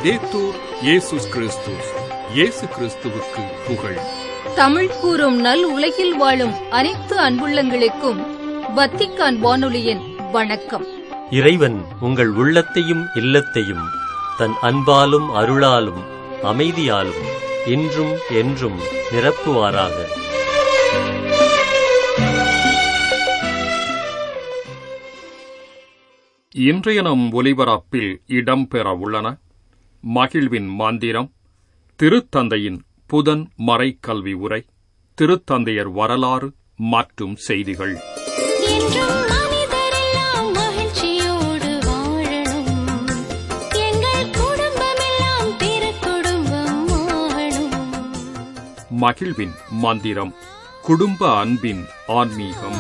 லவ்தேத்தூர் இயேசுஸ் கிறிஸ்துஸ் இயேசு கிறிஸ்துவுக்கு புகழ் தமிழ் கூறும் நல் உலகில் வாழும் அனைத்து அன்புள்ளங்களுக்கும் வத்திக்கான் வானொலியின் வணக்கம் இறைவன் உங்கள் உள்ளத்தையும் இல்லத்தையும் தன் அன்பாலும் அருளாலும் அமைதியாலும் இன்றும் என்றும் நிரப்புவாராக இன்றைய நம் ஒலிபரப்பில் இடம்பெற உள்ளன மகிழ்வின் மந்திரம் திருத்தந்தையின் புதன் மறைக்கல்வி உரை திருத்தந்தையர் வரலாறு மற்றும் செய்திகள் என்றும் மனிதரெல்லாம் மகிழ்ச்சியோடு வாழணும் எங்கள் குடும்பமெல்லாம் திருக்குடும்பம் ஆகணும் மகிழ்வின் மந்திரம் குடும்ப அன்பின் ஆன்மீகம்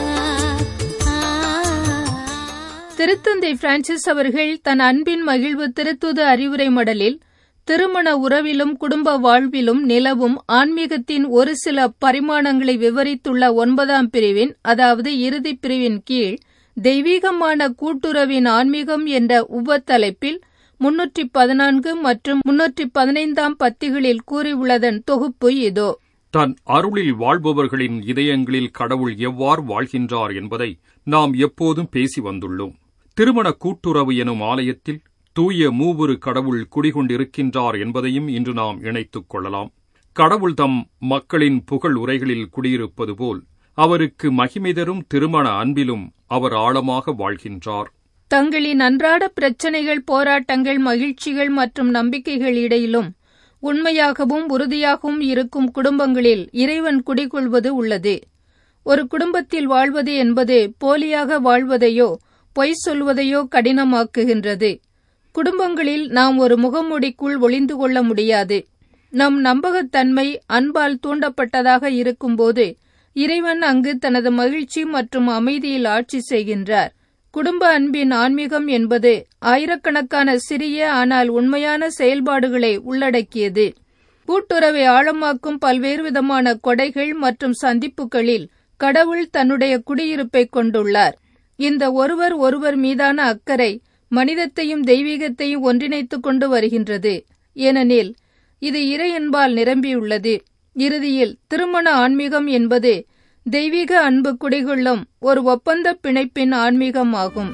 திருத்தந்தை பிரான்சிஸ் அவர்கள் தன் அன்பின் மகிழ்வு திருத்துது அறிவுரை மடலில் திருமண உறவிலும் குடும்ப வாழ்விலும் நிலவும் ஆன்மீகத்தின் ஒரு சில பரிமாணங்களை விவரித்துள்ள ஒன்பதாம் பிரிவின் அதாவது இறுதிப் பிரிவின் கீழ் தெய்வீகமான கூட்டுறவின் ஆன்மீகம் என்ற உபத்தலைப்பில் முன்னூற்றி பதினான்கு மற்றும் முன்னூற்றி பதினைந்தாம் பத்திகளில் கூறியுள்ளதன் தொகுப்பு இதோ தன் அருளில் வாழ்பவர்களின் இதயங்களில் கடவுள் எவ்வாறு வாழ்கின்றார் என்பதை நாம் எப்போதும் பேசி வந்துள்ளோம் திருமண கூட்டுறவு எனும் ஆலயத்தில் தூய மூவுரு கடவுள் குடிகொண்டிருக்கின்றார் என்பதையும் இன்று நாம் இணைத்துக் கொள்ளலாம் கடவுள் தம் மக்களின் புகழ் உரைகளில் குடியிருப்பது போல் அவருக்கு மகிமை தரும் திருமண அன்பிலும் அவர் ஆழமாக வாழ்கின்றார் தங்களின் அன்றாட பிரச்சனைகள் போராட்டங்கள் மகிழ்ச்சிகள் மற்றும் நம்பிக்கைகள் இடையிலும் உண்மையாகவும் உறுதியாகவும் இருக்கும் குடும்பங்களில் இறைவன் குடிகொள்வது உள்ளது ஒரு குடும்பத்தில் வாழ்வது என்பது போலியாக வாழ்வதையோ பொய் சொல்வதையோ கடினமாக்குகின்றது குடும்பங்களில் நாம் ஒரு முகமூடிக்குள் ஒளிந்து கொள்ள முடியாது நம் நம்பகத்தன்மை அன்பால் தூண்டப்பட்டதாக இருக்கும்போது இறைவன் அங்கு தனது மகிழ்ச்சி மற்றும் அமைதியில் ஆட்சி செய்கின்றார் குடும்ப அன்பின் ஆன்மீகம் என்பது ஆயிரக்கணக்கான சிறிய ஆனால் உண்மையான செயல்பாடுகளை உள்ளடக்கியது கூட்டுறவை ஆழமாக்கும் பல்வேறு விதமான கொடைகள் மற்றும் சந்திப்புகளில் கடவுள் தன்னுடைய குடியிருப்பை கொண்டுள்ளார் இந்த ஒருவர் ஒருவர் மீதான அக்கறை மனிதத்தையும் தெய்வீகத்தையும் ஒன்றிணைத்துக் கொண்டு வருகின்றது ஏனெனில் இது இறையன்பால் நிரம்பியுள்ளது இறுதியில் திருமண ஆன்மீகம் என்பது தெய்வீக அன்பு குடிகொள்ளும் ஒரு ஒப்பந்த பிணைப்பின் ஆன்மீகமாகும்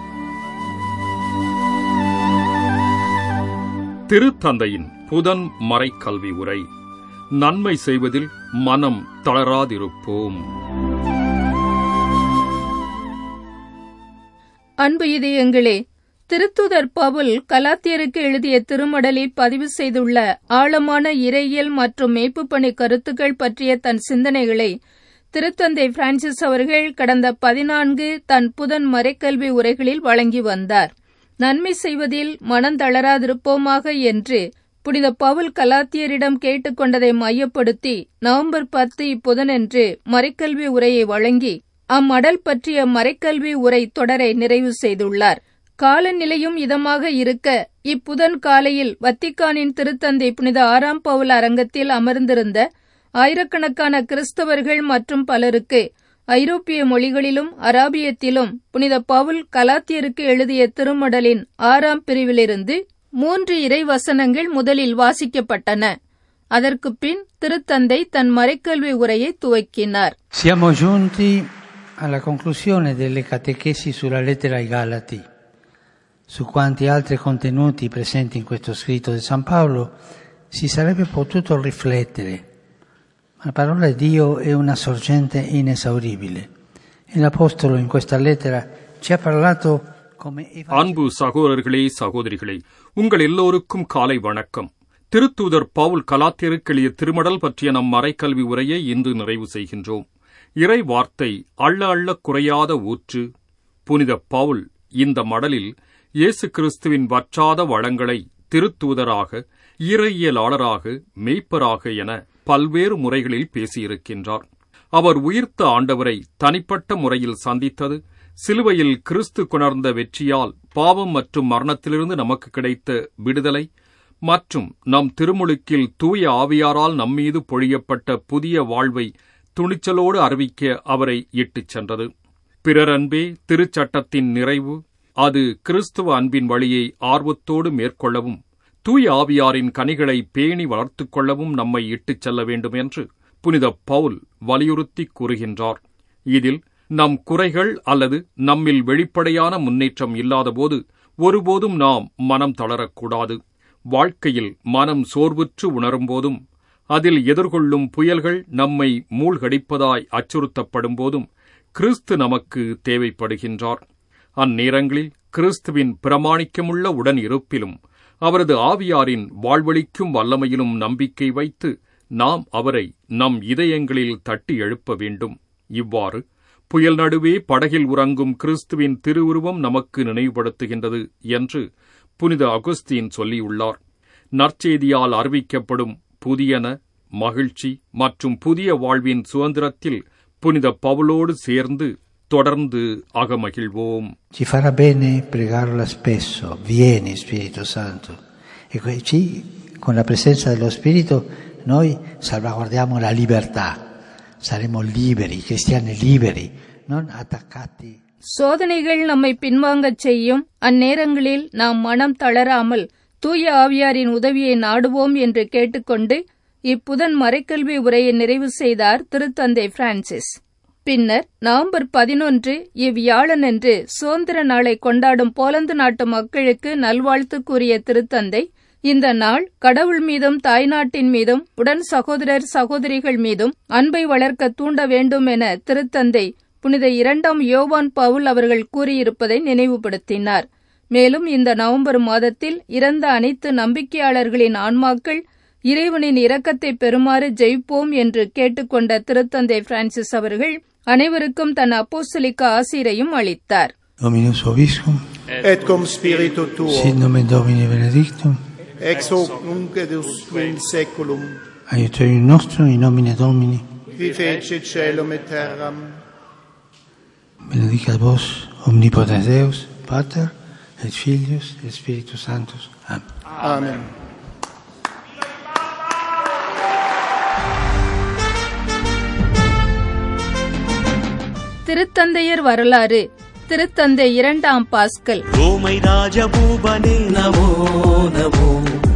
திருத்தந்தையின் புதன் மறைக்கல்வி உரை நன்மை செய்வதில் மனம் தளராதிருப்போம் அன்பு இதயங்களே திருத்துதர் பவுல் கலாத்தியருக்கு எழுதிய திருமடலில் பதிவு செய்துள்ள ஆழமான இறையியல் மற்றும் மேய்ப்புப்பணி கருத்துக்கள் பற்றிய தன் சிந்தனைகளை திருத்தந்தை பிரான்சிஸ் அவர்கள் கடந்த பதினான்கு தன் புதன் மறைக்கல்வி உரைகளில் வழங்கி வந்தார் நன்மை செய்வதில் மனந்தளராதிருப்போமாக என்று புனித பவுல் கலாத்தியரிடம் கேட்டுக்கொண்டதை மையப்படுத்தி நவம்பர் பத்து இப்புதனன்று மறைக்கல்வி உரையை வழங்கி அம்மடல் பற்றிய மறைக்கல்வி உரை தொடரை நிறைவு செய்துள்ளார் காலநிலையும் இதமாக இருக்க இப்புதன் காலையில் வத்திக்கானின் திருத்தந்தை புனித ஆறாம் பவுல் அரங்கத்தில் அமர்ந்திருந்த ஆயிரக்கணக்கான கிறிஸ்தவர்கள் மற்றும் பலருக்கு ஐரோப்பிய மொழிகளிலும் அராபியத்திலும் புனித பவுல் கலாத்தியருக்கு எழுதிய திருமடலின் ஆறாம் பிரிவிலிருந்து மூன்று இறை வசனங்கள் முதலில் வாசிக்கப்பட்டன அதற்கு பின் திருத்தந்தை தன் மறைக்கல்வி உரையை துவக்கினார் Siamo giunti alla conclusione delle catechesi sulla lettera ai Galati. Su quanti altri contenuti presenti in questo scritto di San Paolo si sarebbe potuto riflettere, ma la parola di Dio è una sorgente inesauribile e l'Apostolo in questa lettera ci ha parlato come அன்பு சகோதரர்களே சகோதரிகளே உங்கள் எல்லோருக்கும் காலை வணக்கம் திருத்தூதர் பவுல் கலாத்தியருக்கு எளிய திருமடல் பற்றிய நம் மறைக்கல்வி உரையை இன்று நிறைவு செய்கின்றோம் இறை வார்த்தை அள்ள அள்ள குறையாத ஊற்று புனித பவுல் இந்த மடலில் இயேசு கிறிஸ்துவின் வற்றாத வளங்களை திருத்தூதராக இறையியலாளராக மெய்ப்பராக என பல்வேறு முறைகளில் பேசியிருக்கின்றார் அவர் உயிர்த்த ஆண்டவரை தனிப்பட்ட முறையில் சந்தித்தது சிலுவையில் கிறிஸ்து கொணர்ந்த வெற்றியால் பாவம் மற்றும் மரணத்திலிருந்து நமக்கு கிடைத்த விடுதலை மற்றும் நம் திருமுழுக்கில் தூய ஆவியாரால் நம்மீது பொழியப்பட்ட புதிய வாழ்வை துணிச்சலோடு அறிவிக்க அவரை இட்டுச் சென்றது பிறரன்பே திருச்சட்டத்தின் நிறைவு அது கிறிஸ்துவ அன்பின் வழியை ஆர்வத்தோடு மேற்கொள்ளவும் தூய ஆவியாரின் கனிகளை பேணி வளர்த்துக் கொள்ளவும் நம்மை இட்டுச் செல்ல வேண்டும் என்று புனித பவுல் வலியுறுத்தி கூறுகின்றார் இதில் நம் குறைகள் அல்லது நம்மில் வெளிப்படையான முன்னேற்றம் இல்லாதபோது ஒருபோதும் நாம் மனம் தளரக்கூடாது வாழ்க்கையில் மனம் சோர்வுற்று உணரும்போதும் அதில் எதிர்கொள்ளும் புயல்கள் நம்மை மூழ்கடிப்பதாய் அச்சுறுத்தப்படும் போதும் கிறிஸ்து நமக்கு தேவைப்படுகின்றார் அந்நேரங்களில் கிறிஸ்துவின் பிரமாணிக்கமுள்ள உடன் இருப்பிலும் அவரது ஆவியாரின் வாழ்வளிக்கும் வல்லமையிலும் நம்பிக்கை வைத்து நாம் அவரை நம் இதயங்களில் தட்டி எழுப்ப வேண்டும் இவ்வாறு புயல் நடுவே படகில் உறங்கும் கிறிஸ்துவின் திருவுருவம் நமக்கு நினைவுபடுத்துகின்றது என்று புனித அகுஸ்தீன் சொல்லியுள்ளார் நற்செய்தியால் அறிவிக்கப்படும் புதியன மகிழ்ச்சி மற்றும் புதிய வாழ்வின் சுதந்திரத்தில் புனித பவுலோடு சேர்ந்து தொடர்ந்து அகமகிழ்வோம் Ci farà bene pregarla spesso, vieni Spirito Santo. E così, con la presenza dello Spirito, noi salvaguardiamo la libertà. Saremo liberi, cristiani liberi, non attaccati. சோதனைகள் நம்மை பின்வாங்கச் செய்யும் அந்நேரங்களில் நாம் மனம் தளராமல் தூய ஆவியாரின் உதவியை நாடுவோம் என்று கேட்டுக்கொண்டு இப்புதன் மறைக்கல்வி உரையை நிறைவு செய்தார் திருத்தந்தை பிரான்சிஸ் பின்னர் நவம்பர் பதினொன்று இவ்வியாழனன்று சுதந்திர நாளை கொண்டாடும் போலந்து நாட்டு மக்களுக்கு நல்வாழ்த்து கூறிய திருத்தந்தை இந்த நாள் கடவுள் மீதும் தாய்நாட்டின் மீதும் உடன் சகோதரர் சகோதரிகள் மீதும் அன்பை வளர்க்க தூண்ட வேண்டும் என திருத்தந்தை புனித இரண்டாம் யோவான் பவுல் அவர்கள் கூறியிருப்பதை நினைவுபடுத்தினார் மேலும் இந்த நவம்பர் மாதத்தில் இறந்த அனைத்து நம்பிக்கையாளர்களின் ஆன்மாக்கள் இறைவனின் இரக்கத்தை பெறுமாறு ஜெயிப்போம் என்று கேட்டுக்கொண்ட திருத்தந்தை பிரான்சிஸ் அவர்கள் அனைவருக்கும் தன் அப்போஸ்தலிக்க ஆசிரையும் அளித்தார் Dominus Vobiscum, et cum spiritu tuo, sit nomen Domini benedictum, ex hoc nunc et usque in seculum, aiutorium nostrum in nomine Domini, qui fecit celum et terram, benedicat vos omnipotens Deus, Pater, et Filius, et Spiritus Sanctus. Amen. Amen. திருத்தந்தையர் வரலாறு திருத்தந்தை இரண்டாம் pascal ரோமை ராஜபூபனே நமோ நமோ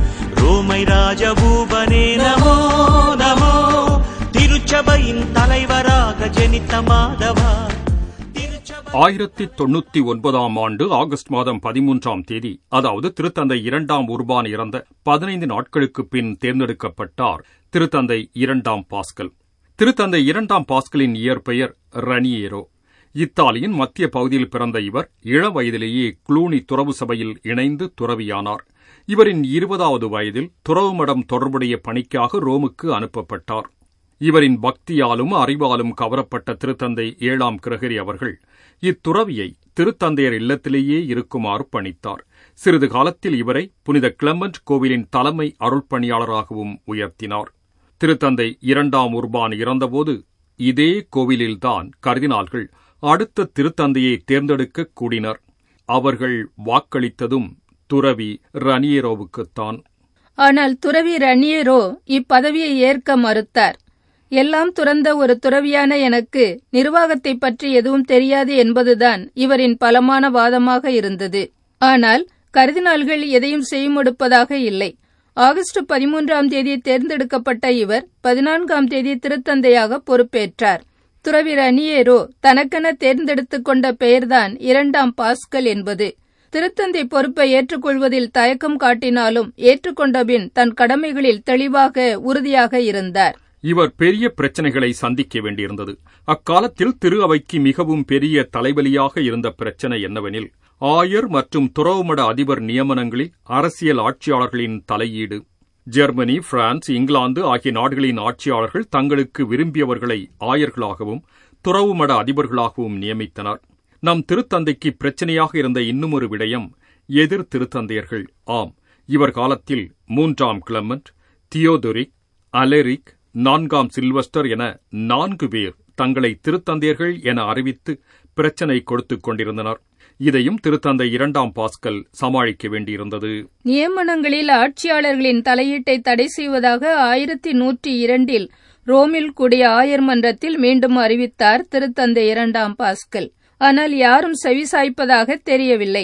ரோமை ராஜபூபனே நமோ நமோ திருச்சபையின் தலைவராக ஜெனித்த மாதவா திருச்சபை ஆயிரத்தி தொண்ணூத்தி ஒன்பதாம் ஆண்டு ஆகஸ்ட் மாதம் பதிமூன்றாம் தேதி அதாவது திருத்தந்தை இரண்டாம் உர்பான் இறந்த பதினைந்து நாட்களுக்கு பின் தேர்ந்தெடுக்கப்பட்டார் திருத்தந்தை இரண்டாம் பாஸ்கல் திருத்தந்தை இரண்டாம் பாஸ்கலின் இயற்பெயர் ரனியேரோ இத்தாலியின் மத்திய பகுதியில் பிறந்த இவர் இள வயதிலேயே குளூனி துறவு சபையில் இணைந்து துறவியானார் இவரின் இருபதாவது வயதில் துறவு மடம் தொடர்புடைய பணிக்காக ரோமுக்கு அனுப்பப்பட்டார் இவரின் பக்தியாலும் அறிவாலும் கவரப்பட்ட திருத்தந்தை ஏழாம் கிரகரி அவர்கள் இத்துறவியை திருத்தந்தையர் இல்லத்திலேயே இருக்குமாறு பணித்தார் சிறிது காலத்தில் இவரை புனித கிளமண்ட் கோவிலின் தலைமை அருள்பணியாளராகவும் உயர்த்தினார் திருத்தந்தை இரண்டாம் உர்பான் இறந்தபோது இதே கோவிலில்தான் கர்தினால்கள் அடுத்த திருத்தந்தையை தேர்ந்தெடுக்க கூடினர் அவர்கள் வாக்களித்ததும் துறவி ரனியரோவுக்குத்தான் ஆனால் துறவி ரனியரோ இப்பதவியை ஏற்க மறுத்தார் எல்லாம் துறந்த ஒரு துறவியான எனக்கு நிர்வாகத்தை பற்றி எதுவும் தெரியாது என்பதுதான் இவரின் பலமான வாதமாக இருந்தது ஆனால் கருதினால்கள் எதையும் செய்ய மறுப்பதாக இல்லை ஆகஸ்ட் பதிமூன்றாம் தேதி தேர்ந்தெடுக்கப்பட்ட இவர் பதினான்காம் தேதி திருத்தந்தையாக பொறுப்பேற்றார் துறவி ரனியேரோ தனக்கென தேர்ந்தெடுத்துக் கொண்ட பெயர்தான் இரண்டாம் பாஸ்கல் என்பது திருத்தந்தை பொறுப்பை ஏற்றுக்கொள்வதில் தயக்கம் காட்டினாலும் ஏற்றுக்கொண்டபின் தன் கடமைகளில் தெளிவாக உறுதியாக இருந்தார் இவர் பெரிய பிரச்சனைகளை சந்திக்க வேண்டியிருந்தது அக்காலத்தில் திரு அவைக்கு மிகவும் பெரிய தலைவலியாக இருந்த பிரச்சனை என்னவெனில் ஆயர் மற்றும் துறவுமட அதிபர் நியமனங்களில் அரசியல் ஆட்சியாளர்களின் தலையீடு ஜெர்மனி பிரான்ஸ் இங்கிலாந்து ஆகிய நாடுகளின் ஆட்சியாளர்கள் தங்களுக்கு விரும்பியவர்களை ஆயர்களாகவும் துறவுமட அதிபர்களாகவும் நியமித்தனர் நம் திருத்தந்தைக்கு பிரச்சனையாக இருந்த இன்னுமொரு விடயம் எதிர் திருத்தந்தையர்கள் ஆம் இவர் காலத்தில் மூன்றாம் கிளமண்ட் தியோதொரிக் அலெரிக் நான்காம் சில்வஸ்டர் என நான்கு பேர் தங்களை திருத்தந்தையர்கள் என அறிவித்து பிரச்சனை கொடுத்துக் கொண்டிருந்தனர் இதையும் திருத்தந்தை இரண்டாம் பாஸ்கல் சமாளிக்க வேண்டியிருந்தது நியமனங்களில் ஆட்சியாளர்களின் தலையீட்டை தடை செய்வதாக ஆயிரத்தி நூற்றி இரண்டில் ரோமில் கூடிய ஆயர் மன்றத்தில் மீண்டும் அறிவித்தார் திருத்தந்தை இரண்டாம் பாஸ்கல் ஆனால் யாரும் செவிசாய்ப்பதாக தெரியவில்லை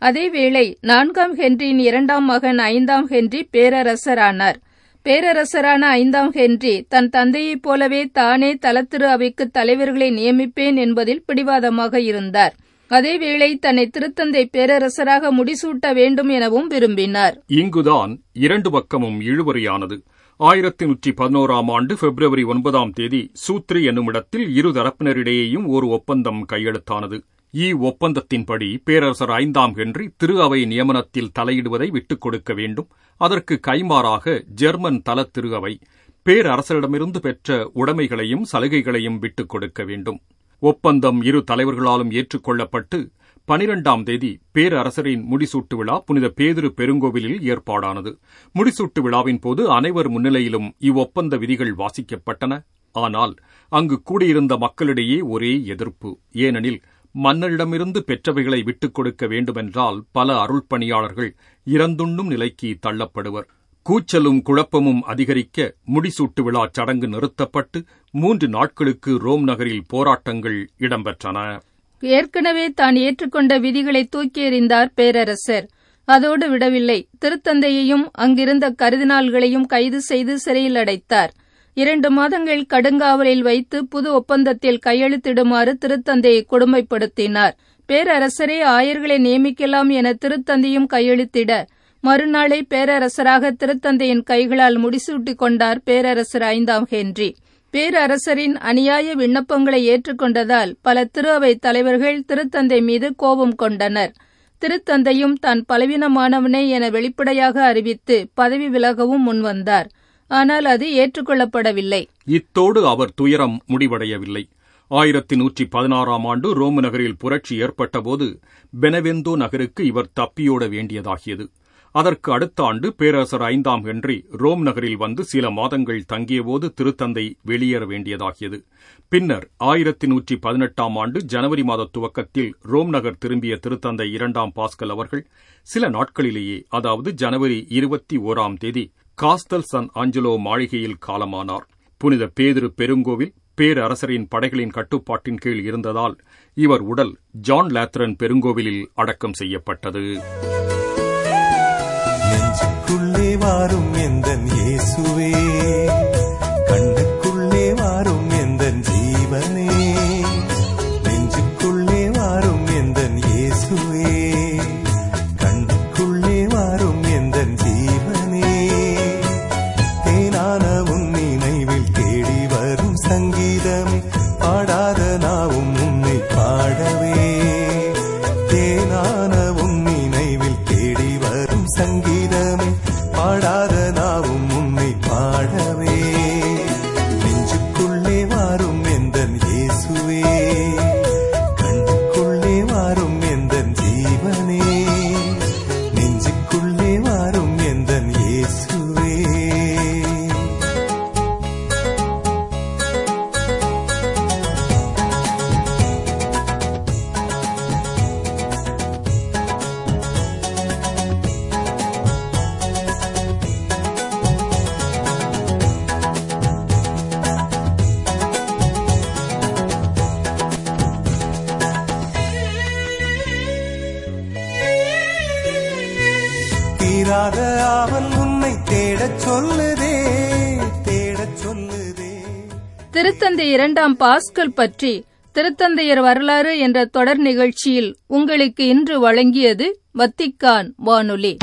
அதேவேளை நான்காம் ஹென்ரியின் இரண்டாம் மகன் ஐந்தாம் ஹென்றி பேரரசரானார் பேரரசரான ஐந்தாம் ஹென்றி தன் தந்தையைப் போலவே தானே தலத்திரு அவைக்கு தலைவர்களை நியமிப்பேன் என்பதில் பிடிவாதமாக இருந்தார் அதேவேளை தன்னை திருத்தந்தை பேரரசராக முடிசூட்ட வேண்டும் எனவும் விரும்பினார் இங்குதான் இரண்டு பக்கமும் இழுவறியானது ஆயிரத்தி நூற்றி பதினோராம் ஆண்டு பிப்ரவரி ஒன்பதாம் தேதி சூத்ரி என்னும் இடத்தில் இரு தரப்பினரிடையேயும் ஒரு ஒப்பந்தம் கையெழுத்தானது இ ஒப்பந்தத்தின்படி பேரரசர் ஐந்தாம் ஹென்றி திரு அவை நியமனத்தில் தலையிடுவதை விட்டுக் கொடுக்க வேண்டும் அதற்கு கைமாறாக ஜெர்மன் தல திரு அவை பேரரசரிடமிருந்து பெற்ற உடைமைகளையும் சலுகைகளையும் விட்டுக் கொடுக்க வேண்டும் ஒப்பந்தம் இரு தலைவர்களாலும் ஏற்றுக்கொள்ளப்பட்டு பனிரெண்டாம் தேதி பேரரசரின் முடிசூட்டு விழா புனித பேதிரு பெருங்கோவிலில் ஏற்பாடானது முடிசூட்டு விழாவின் போது அனைவர் முன்னிலையிலும் இவ்வொப்பந்த விதிகள் வாசிக்கப்பட்டன ஆனால் அங்கு கூடியிருந்த மக்களிடையே ஒரே எதிர்ப்பு ஏனெனில் மன்னரிடமிருந்து பெற்றவைகளை விட்டுக் கொடுக்க வேண்டுமென்றால் பல அருள் பணியாளர்கள் இறந்துண்ணும் நிலைக்கு தள்ளப்படுவர் கூச்சலும் குழப்பமும் அதிகரிக்க முடிசூட்டு விழா சடங்கு நிறுத்தப்பட்டு மூன்று நாட்களுக்கு ரோம் நகரில் போராட்டங்கள் இடம்பெற்றன ஏற்கனவே தான் ஏற்றுக்கொண்ட விதிகளை தூக்கி எறிந்தார் பேரரசர் அதோடு விடவில்லை திருத்தந்தையையும் அங்கிருந்த கருதினாள்களையும் கைது செய்து சிறையில் அடைத்தார் இரண்டு மாதங்கள் கடுங்காவலில் வைத்து புது ஒப்பந்தத்தில் கையெழுத்திடுமாறு திருத்தந்தையை கொடுமைப்படுத்தினார் பேரரசரே ஆயர்களை நியமிக்கலாம் என திருத்தந்தையும் கையெழுத்திட மறுநாளை பேரரசராக திருத்தந்தையின் கைகளால் முடிசூட்டிக் கொண்டார் பேரரசர் ஐந்தாம் ஹென்றி பேரரசரின் அநியாய விண்ணப்பங்களை ஏற்றுக்கொண்டதால் பல திரு அவை தலைவர்கள் திருத்தந்தை மீது கோபம் கொண்டனர் திருத்தந்தையும் தான் பலவீனமானவனே என வெளிப்படையாக அறிவித்து பதவி விலகவும் முன்வந்தார் ஆனால் அது ஏற்றுக்கொள்ளப்படவில்லை இத்தோடு அவர் துயரம் முடிவடையவில்லை ஆயிரத்தி நூற்றி பதினாறாம் ஆண்டு ரோமு நகரில் புரட்சி ஏற்பட்டபோது பெனவெந்தோ நகருக்கு இவர் தப்பியோட வேண்டியதாகியது அதற்கு அடுத்த ஆண்டு பேரரசர் ஐந்தாம் ஹென்றி ரோம் நகரில் வந்து சில மாதங்கள் தங்கியபோது திருத்தந்தை வெளியேற வேண்டியதாகியது பின்னர் ஆயிரத்தி நூற்றி பதினெட்டாம் ஆண்டு ஜனவரி மாத துவக்கத்தில் ரோம் நகர் திரும்பிய திருத்தந்தை இரண்டாம் பாஸ்கல் அவர்கள் சில நாட்களிலேயே அதாவது ஜனவரி இருபத்தி ஓராம் தேதி காஸ்தல் சன் ஆஞ்சலோ மாளிகையில் காலமானார் புனித பேதிரு பெருங்கோவில் பேரரசரின் படைகளின் கட்டுப்பாட்டின் கீழ் இருந்ததால் இவர் உடல் ஜான் லேத்ரன் பெருங்கோவிலில் அடக்கம் செய்யப்பட்டது நெஞ்சுக்குள்ளே வாரும் எந்தன் இயேசுவே கண்ணுக்குள்ளே வாரும் எந்தன் ஜீவனே நெஞ்சுக்குள்ளே வாரும் எந்தன் இயேசுவே கண்ணுக்குள்ளே வாரும் எந்தன் ஜீவனே தேனான உன் நினைவில் தேடி வரும் சங்கீதமே பாடாத நாவும் உன்னை பாடவே தேனான உன் நினைவில் தேடி வரும் சங்கீதமே பாடாத நாவும் உன்னை பாடவே நெஞ்சுக்குள்ளே வாரும் எந்தன் இயேசுவே கண்ணுக்குள்ளே வாரும் எந்தன் ஜீவனே நெஞ்சுக்குள்ளே வாரும் எந்தன் இயேசுவே தீராத அவன் உன்னை தேடச் சொல்லுதே தேடச் சொல்லுதே திருத்தந்தை இரண்டாம் பாஸ்கல் பற்றி திருத்தந்தையர் வரலாறு என்ற தொடர் நிகழ்ச்சியில் உங்களுக்கு இன்று வழங்கியது வத்திக்கான் வானொலி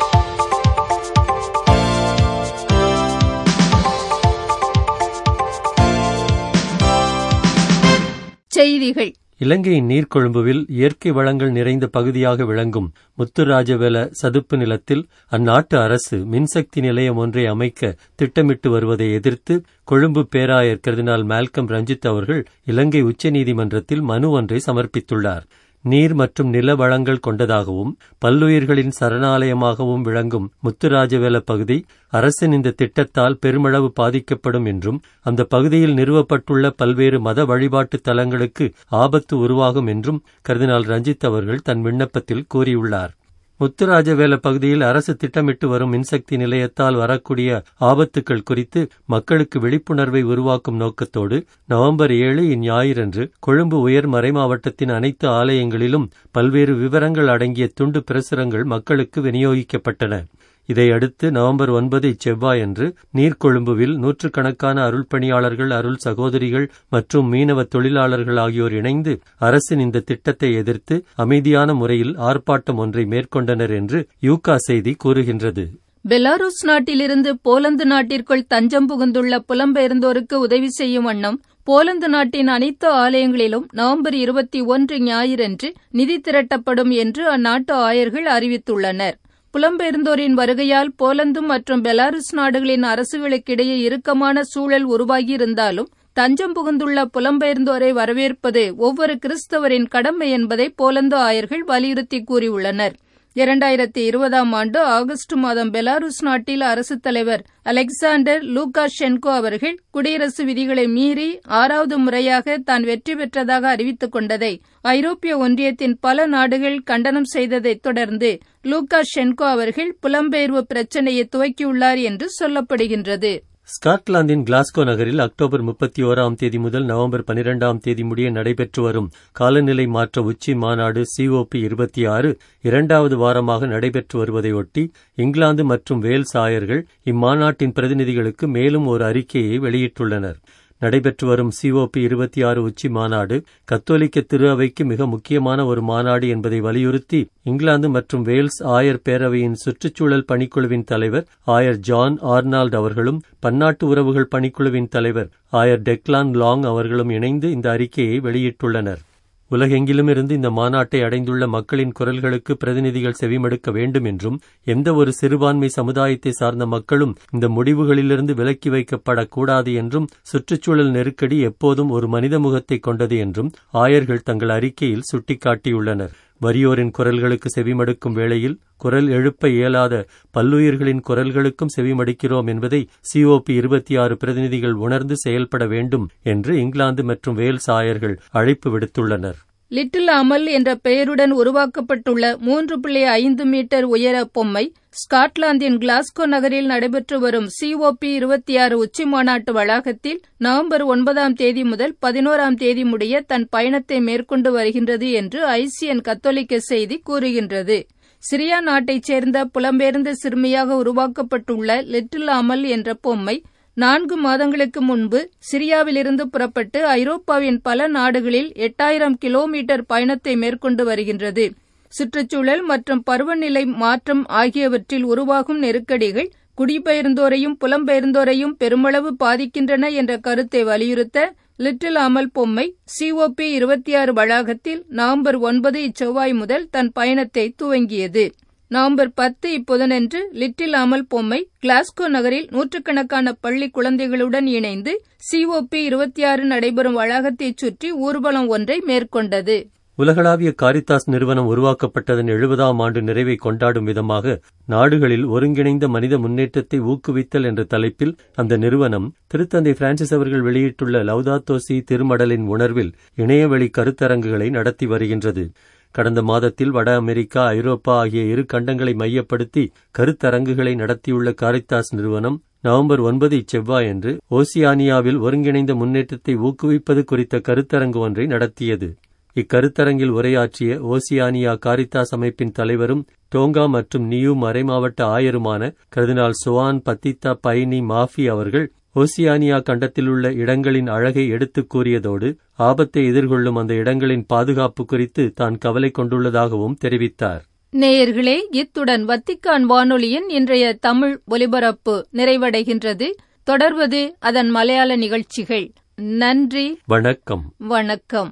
செய்திகள் இலங்கையின் நீர்க்கொழும்புவில் இயற்கை வளங்கள் நிறைந்த பகுதியாக விளங்கும் முத்துராஜவெல சதுப்பு நிலத்தில் அந்நாட்டு அரசு மின்சக்தி நிலையம் ஒன்றை அமைக்க திட்டமிட்டு வருவதை எதிர்த்து கொழும்பு பேராயர் கர்தினால் மால்கம் ரஞ்சித் அவர்கள் இலங்கை உச்சநீதிமன்றத்தில் மனு ஒன்றை சமர்ப்பித்துள்ளார் நீர் மற்றும் நில வளங்கள் கொண்டதாகவும் பல்லுயிர்களின் சரணாலயமாகவும் விளங்கும் முத்துராஜவேல பகுதி அரசின் இந்த திட்டத்தால் பெருமளவு பாதிக்கப்படும் என்றும் அந்த பகுதியில் நிறுவப்பட்டுள்ள பல்வேறு மத வழிபாட்டு தலங்களுக்கு ஆபத்து உருவாகும் என்றும் கர்தினால் ரஞ்சித் அவர்கள் தன் விண்ணப்பத்தில் கூறியுள்ளார் முத்துராஜவேல பகுதியில் அரசு திட்டமிட்டு வரும் மின்சக்தி நிலையத்தால் வரக்கூடிய ஆபத்துக்கள் குறித்து மக்களுக்கு விழிப்புணர்வை உருவாக்கும் நோக்கத்தோடு நவம்பர் ஏழு இந்ஞாயிறன்று கொழும்பு உயர் மறைமாவட்டத்தின் அனைத்து ஆலயங்களிலும் பல்வேறு விவரங்கள் அடங்கிய துண்டு பிரசுரங்கள் மக்களுக்கு விநியோகிக்கப்பட்டன இதையடுத்து நவம்பர் ஒன்பது இச்செவ்வாயன்று நீர்கொழும்புவில் நூற்றுக்கணக்கான அருள் பணியாளர்கள் அருள் சகோதரிகள் மற்றும் மீனவ தொழிலாளர்கள் ஆகியோர் இணைந்து அரசின் இந்த திட்டத்தை எதிர்த்து அமைதியான முறையில் ஆர்ப்பாட்டம் ஒன்றை மேற்கொண்டனர் என்று யூகா செய்தி கூறுகின்றது பெலாருஸ் நாட்டிலிருந்து போலந்து நாட்டிற்குள் தஞ்சம் புகுந்துள்ள புலம்பெயர்ந்தோருக்கு உதவி செய்யும் வண்ணம் போலந்து நாட்டின் அனைத்து ஆலயங்களிலும் நவம்பர் இருபத்தி ஒன்று ஞாயிறன்று நிதி திரட்டப்படும் என்று அந்நாட்டு ஆயர்கள் அறிவித்துள்ளனர் புலம்பெயர்ந்தோரின் வருகையால் போலந்து மற்றும் பெலாருஸ் நாடுகளின் அரசுகளுக்கிடையே இறுக்கமான சூழல் உருவாகியிருந்தாலும் தஞ்சம் புகுந்துள்ள புலம்பெயர்ந்தோரை வரவேற்பது ஒவ்வொரு கிறிஸ்தவரின் கடமை என்பதை போலந்து ஆயர்கள் வலியுறுத்தி கூறியுள்ளனர் இரண்டாயிரத்தி இருபதாம் ஆண்டு ஆகஸ்ட் மாதம் பெலாருஸ் நாட்டில் அரசுத் தலைவர் அலெக்சாண்டர் லூகாஷென்கோ அவர்கள் குடியரசு விதிகளை மீறி ஆறாவது முறையாக தான் வெற்றி பெற்றதாக அறிவித்துக் கொண்டதை ஐரோப்பிய ஒன்றியத்தின் பல நாடுகள் கண்டனம் செய்ததைத் தொடர்ந்து லூகாஷென்கோ அவர்கள் புலம்பெயர்வு பிரச்சினையை துவக்கியுள்ளார் என்று சொல்லப்படுகின்றது ஸ்காட்லாந்தின் கிளாஸ்கோ நகரில் அக்டோபர் முப்பத்தி ஓராம் தேதி முதல் நவம்பர் பனிரெண்டாம் தேதி முடிய நடைபெற்று வரும் காலநிலை மாற்ற உச்சி மாநாடு சிஓபி இருபத்தி ஆறு இரண்டாவது வாரமாக நடைபெற்று வருவதையொட்டி இங்கிலாந்து மற்றும் வேல்ஸ் ஆயர்கள் இம்மாநாட்டின் பிரதிநிதிகளுக்கு மேலும் ஒரு அறிக்கையை வெளியிட்டுள்ளனர் நடைபெற்று வரும் சிஓபி இருபத்தி ஆறு உச்சி மாநாடு கத்தோலிக்க திரு அவைக்கு மிக முக்கியமான ஒரு மாநாடு என்பதை வலியுறுத்தி இங்கிலாந்து மற்றும் வேல்ஸ் ஆயர் பேரவையின் சுற்றுச்சூழல் பணிக்குழுவின் தலைவர் ஆயர் ஜான் ஆர்னால்ட் அவர்களும் பன்னாட்டு உறவுகள் பணிக்குழுவின் தலைவர் ஆயர் டெக்லான் லாங் அவர்களும் இணைந்து இந்த அறிக்கையை வெளியிட்டுள்ளனர் உலகெங்கிலும் இருந்து இந்த மாநாட்டை அடைந்துள்ள மக்களின் குரல்களுக்கு பிரதிநிதிகள் செவிமடுக்க வேண்டும் என்றும் எந்த ஒரு சிறுபான்மை சமுதாயத்தை சார்ந்த மக்களும் இந்த முடிவுகளிலிருந்து விலக்கி வைக்கப்படக்கூடாது என்றும் சுற்றுச்சூழல் நெருக்கடி எப்போதும் ஒரு மனித முகத்தை கொண்டது என்றும் ஆயர்கள் தங்கள் அறிக்கையில் சுட்டிக்காட்டியுள்ளனர் வறியோரின் குரல்களுக்கு செவிமடுக்கும் வேளையில் குரல் எழுப்ப இயலாத பல்லுயிர்களின் குரல்களுக்கும் செவிமடுக்கிறோம் என்பதை சிஓபி இருபத்தி ஆறு பிரதிநிதிகள் உணர்ந்து செயல்பட வேண்டும் என்று இங்கிலாந்து மற்றும் வேல்ஸ் ஆயர்கள் அழைப்பு விடுத்துள்ளனர் லிட்டில் அமல் என்ற பெயருடன் உருவாக்கப்பட்டுள்ள மூன்று புள்ளி ஐந்து மீட்டர் உயர பொம்மை ஸ்காட்லாந்தின் கிளாஸ்கோ நகரில் நடைபெற்று வரும் சிஓபி இருபத்தி ஆறு உச்சி மாநாட்டு வளாகத்தில் நவம்பர் ஒன்பதாம் தேதி முதல் பதினோராம் தேதி முடிய தன் பயணத்தை மேற்கொண்டு வருகின்றது என்று ஐசிஎன் கத்தோலிக்க செய்தி கூறுகின்றது சிரியா நாட்டைச் சேர்ந்த புலம்பெயர்ந்த சிறுமியாக உருவாக்கப்பட்டுள்ள லிட்டில் அமல் என்ற பொம்மை நான்கு மாதங்களுக்கு முன்பு சிரியாவிலிருந்து புறப்பட்டு ஐரோப்பாவின் பல நாடுகளில் எட்டாயிரம் கிலோமீட்டர் பயணத்தை மேற்கொண்டு வருகின்றது சுற்றுச்சூழல் மற்றும் பருவநிலை மாற்றம் ஆகியவற்றில் உருவாகும் நெருக்கடிகள் குடிபெயர்ந்தோரையும் புலம்பெயர்ந்தோரையும் பெருமளவு பாதிக்கின்றன என்ற கருத்தை வலியுறுத்த லிட்டில் அமல் பொம்மை சிஓபி இருபத்தி ஆறு வளாகத்தில் நவம்பர் ஒன்பது இச்செவ்வாய் முதல் தன் பயணத்தை துவங்கியது நவம்பர் பத்து இப்போதனன்று லிட்டில் அமல் பொம்மை கிளாஸ்கோ நகரில் நூற்றுக்கணக்கான பள்ளி குழந்தைகளுடன் இணைந்து சிஓபி இருபத்தி ஆறு நடைபெறும் வளாகத்தைச் சுற்றி ஊர்வலம் ஒன்றை மேற்கொண்டது உலகளாவிய காரித்தாஸ் நிறுவனம் உருவாக்கப்பட்டதன் எழுபதாம் ஆண்டு நிறைவை கொண்டாடும் விதமாக நாடுகளில் ஒருங்கிணைந்த மனித முன்னேற்றத்தை ஊக்குவித்தல் என்ற தலைப்பில் அந்த நிறுவனம் திருத்தந்தை பிரான்சிஸ் அவர்கள் வெளியிட்டுள்ள லவுதாத்தோசி திருமடலின் உணர்வில் இணையவழி கருத்தரங்குகளை நடத்தி வருகின்றது கடந்த மாதத்தில் வட அமெரிக்கா ஐரோப்பா ஆகிய இரு கண்டங்களை மையப்படுத்தி கருத்தரங்குகளை நடத்தியுள்ள காரித்தாஸ் நிறுவனம் நவம்பர் ஒன்பது இச்செவ்வாயன்று ஓசியானியாவில் ஒருங்கிணைந்த முன்னேற்றத்தை ஊக்குவிப்பது குறித்த கருத்தரங்கு ஒன்றை நடத்தியது இக்கருத்தரங்கில் உரையாற்றிய ஓசியானியா காரித்தாஸ் அமைப்பின் தலைவரும் டோங்கா மற்றும் நியூ மறைமாவட்ட ஆயருமான கர்தினால் சுவான் பத்தித்தா பைனி மாஃபி அவர்கள் ஓசியானியா கண்டத்திலுள்ள இடங்களின் அழகை எடுத்துக் கூறியதோடு ஆபத்தை எதிர்கொள்ளும் அந்த இடங்களின் பாதுகாப்பு குறித்து தான் கவலை கொண்டுள்ளதாகவும் தெரிவித்தார் நேயர்களே இத்துடன் வத்திக்கான் வானொலியின் இன்றைய தமிழ் ஒலிபரப்பு நிறைவடைகின்றது தொடர்வது அதன் மலையாள நிகழ்ச்சிகள் நன்றி வணக்கம் வணக்கம்